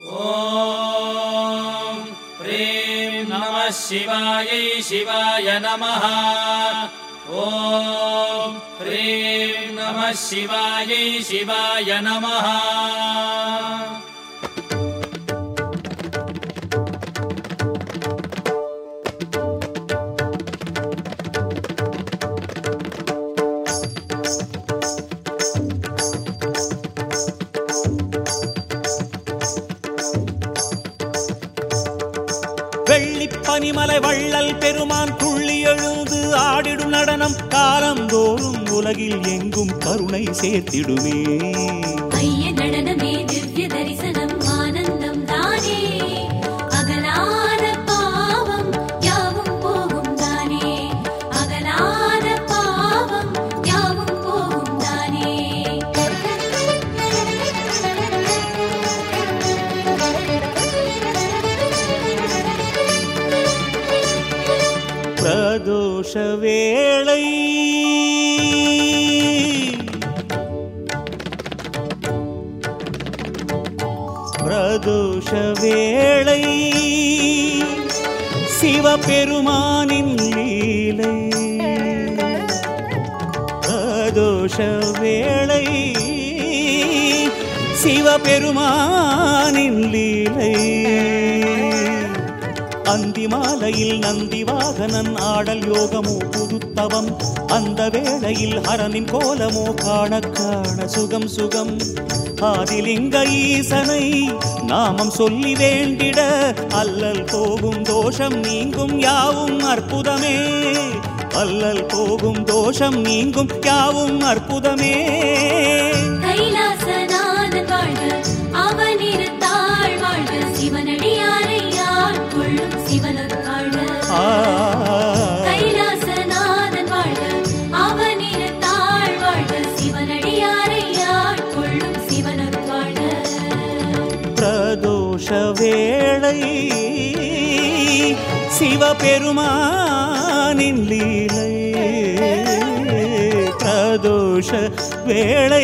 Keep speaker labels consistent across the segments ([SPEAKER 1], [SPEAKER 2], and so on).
[SPEAKER 1] ॐ ह्रीं नमः शिवायै शिवाय नमः ॐ ह्रीं नमः शिवायै शिवाय नमः
[SPEAKER 2] வெள்ளிப் பனிமலை வள்ளல் பெருமான் துள்ளி எழுந்து ஆடிடும் நடனம் காலந்தோறும் உலகில் எங்கும் கருணை சேர்த்திடுமே
[SPEAKER 3] ஐய நடனமே திவ்ய தரிசனம் ஆனந்தம் தானே அகலாத பாவம் யாவும் போகும் தானே அகலாத பாவம் யாவும் போகும் தானே
[SPEAKER 2] பிரதோஷ வேளை பிரதோஷ வேளை சிவபெருமானின் லீலை பிரதோஷ வேளை சிவபெருமானின் லீலை அந்தி மாலையில் நந்தி வாகனன் ஆடல் யோகமோ புதுத்தவம் அந்த வேளையில் ஹரனின் கோலமோ காண காண சுகம் சுகம் ஆதிலிங்க ஈசனை நாமம் சொல்லி வேண்டிட அல்லல் போகும் தோஷம் நீங்கும் யாவும் அற்புதமே அல்லல் போகும் தோஷம் நீங்கும் யாவும் அற்புதமே
[SPEAKER 3] கைலாசநாதன் வாழ்க அவன் இருத்தாள் வாழ்க சிவனடியாரை ஆட்கொள்ளும் சிவனொரு வாழ்க
[SPEAKER 2] ஆ
[SPEAKER 3] கைலாசநாதன் வாழ்க அவன் இருத்தாள் வாழ்க சிவனடியாரை ஆட்கொள்ளும் சிவனொரு வாழ்க
[SPEAKER 2] பிரதோஷ வேளை சிவபெருமானின் லீலை பிரதோஷ வேளை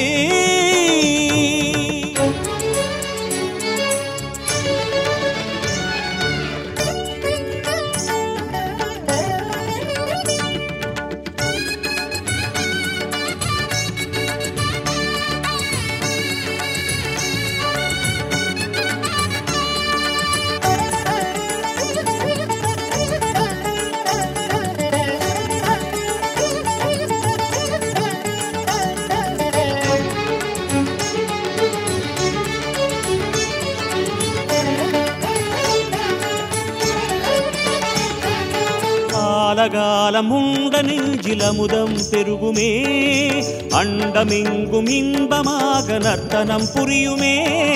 [SPEAKER 2] காலகாலம் உண்ட நெஞ்சிலமுதம் பெருகுமே அண்டமெங்கும் இன்பமாக நர்த்தனம் புரியுமே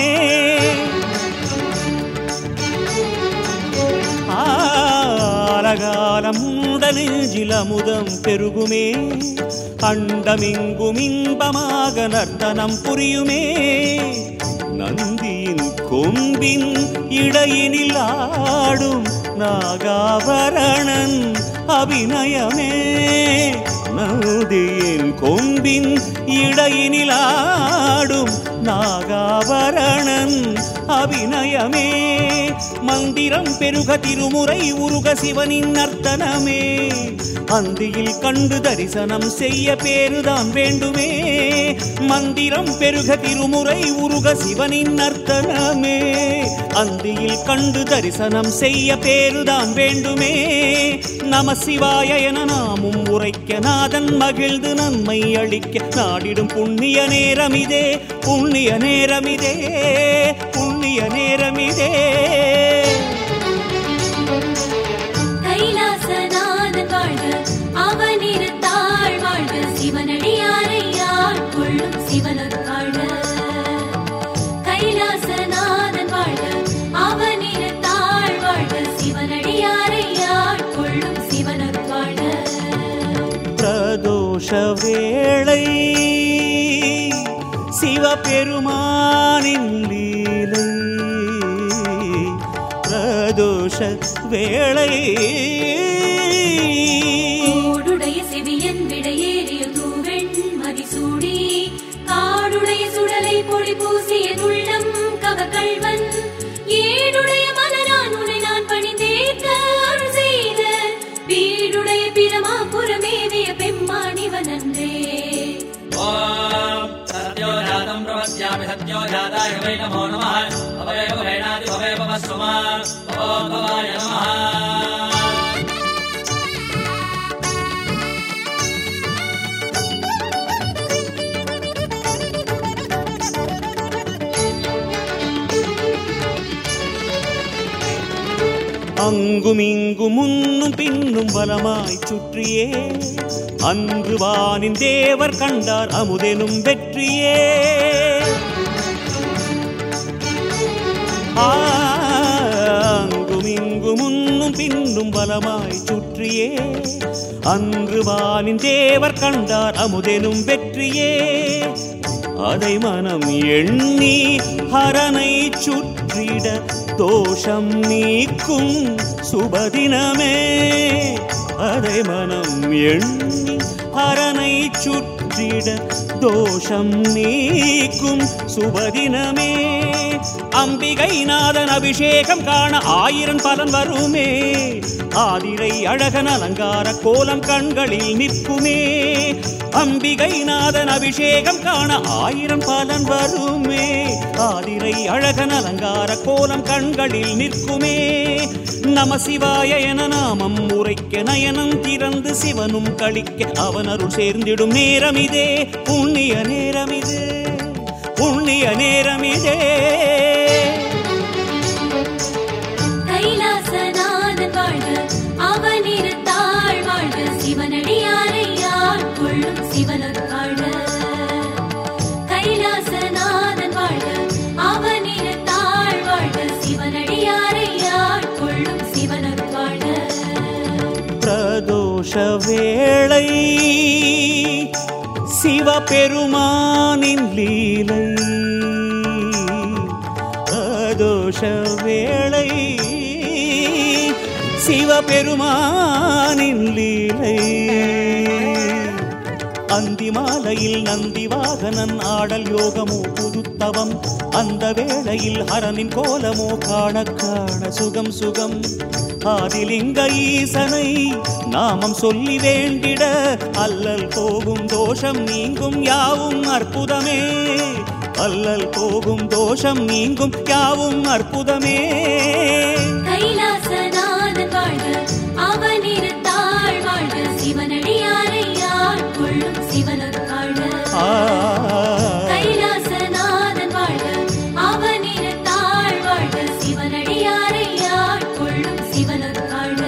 [SPEAKER 2] ஆலகாலம் உண்ட நெஞ்சிலமுதம் பெருகுமே அண்டமெங்கும் இன்பமாக நர்த்தனம் புரியுமே நந்தியின் கொம்பின் இடையினில் ஆடும் நாகாபரணன் அபிநயமே நந்தியின் கொம்பின் இடையினில் ஆடும் நாகாபரணன் அபிநயமே மந்திரம் பெருக திருமுறை உருக சிவனின் நர்த்தனமே அந்தியில் கண்டு தரிசனம் செய்ய பேருதான் வேண்டுமே மந்திரம் பெருக திருமுறை உருக சிவனின் நர்த்தனமே அந்தியில் கண்டு தரிசனம் செய்ய பேருதான் வேண்டுமே நம சிவாய என நாமும் உரைக்க நாதன் மகிழ்ந்து நன்மை அளிக்க நாடிடும் புண்ணிய நேரமிதே புண்ணிய நேரமிதே புண்ணிய நேரமிதே
[SPEAKER 3] கைலாசநாதன் வாழ்க அவன் இருத்தாள் வாழ்க சிவனடியாரை ஆட்கொள்ளும் சிவனொரு வாழ்க கைலாசநாதன் வாழ்க அவன் இருத்தாள் வாழ்க சிவனடியாரை ஆட்கொள்ளும் சிவனொரு வாழ்க
[SPEAKER 2] பிரதோஷ வேளை சிவபெருமானின் லீலை பிரதோஷ வேளை
[SPEAKER 3] கூடுடைய செவியன் விடையேறிய தூவெண் மதிசூடி காடுடைய சுடலை பொடி பூசிய துள்ளம் கவ கள்வன்
[SPEAKER 1] भवप्रदादाय वै नमो नमः भवे भवेनादि भवे भवस्वमा भवोद्भवाय नमः
[SPEAKER 2] அங்குமிங்கும் முன்னும் பின்னும் வலமாய் சுற்றியே அன்று வானின் தேவர் கண்டார் அமுதெனும் வெற்றியே அங்குமிங்கு முன்னும் பின்னும் வலமாய் சுற்றியே அன்று வானின் தேவர் கண்டார் அமுதெனும் வெற்றியே அதை மனம் எண்ணி ஹரனை சுற்றிட தோஷம் நீக்கும் சுபதினமே அதை மனம் எண்ணி ஹரனை சுற்றிட தோஷம் நீக்கும் சுபதினமே அம்பிகை நாதன் அபிஷேகம் காண ஆயிரம் பலன் வருமே ஆதிரை அழகன் அலங்கார கோலம் கண்களில் நிற்குமே அம்பிகை நாதன் அபிஷேகம் காண ஆயிரம் பலன் வருமே ஆதிரை அழகன் அலங்கார கோலம் கண்களில் நிற்குமே நம சிவாய என நாமம் உரைக்க நயனம் திறந்து சிவனும் கழிக்க அவன் அருள் சேர்ந்திடும் நேரம் இதே புண்ணிய நேரம் இதே புண்ணிய நேரம் இதே
[SPEAKER 3] கைலாசநாதன் வாழ்க அவனிரு தாழ் வாழ்க சிவனடியாரை ஆட்கொள்ளும் சிவனர் வாழ்க கைலாசநாதன் வாழ்க அவனிரு தாழ் வாழ்க சிவனடியாரை ஆட்கொள்ளும் சிவனர் வாழ்க
[SPEAKER 2] பிரதோஷ வேளை சிவபெருமானின் லீலை பிரதோஷ வேளை சிவபெருமானின் லீலை அந்தி மாலையில் நந்தி வாகனன் ஆடல் யோகமோ புதுத்தவம் அந்த வேளையில் ஹரனின் கோலமோ காண காண சுகம் சுகம் ஆதிலிங்க ஈசனை நாமம் சொல்லி வேண்டிட அல்லல் போகும் தோஷம் நீங்கும் யாவும் அற்புதமே அல்லல் போகும் தோஷம் நீங்கும் யாவும் அற்புதமே
[SPEAKER 3] கைலாசநாதன் வாழ்க அவனிரு தாழ் வாழ்க சிவனடியாரை ஆட்கொள்ளும் சிவனர் வாழ்க
[SPEAKER 2] ஆ
[SPEAKER 3] கைலாசநாதன் வாழ்க அவனிரு தாழ் வாழ்க சிவனடியாரை ஆட்கொள்ளும் சிவனர் வாழ்க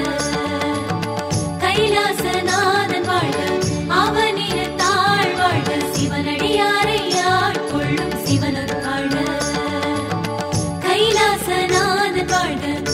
[SPEAKER 3] கைலாசநாதன் வாழ்க அவனிரு தாழ் வாழ்க சிவனடியாரை ஆட்கொள்ளும் சிவனர் வாழ்க கைலாசநாதன் வாழ்க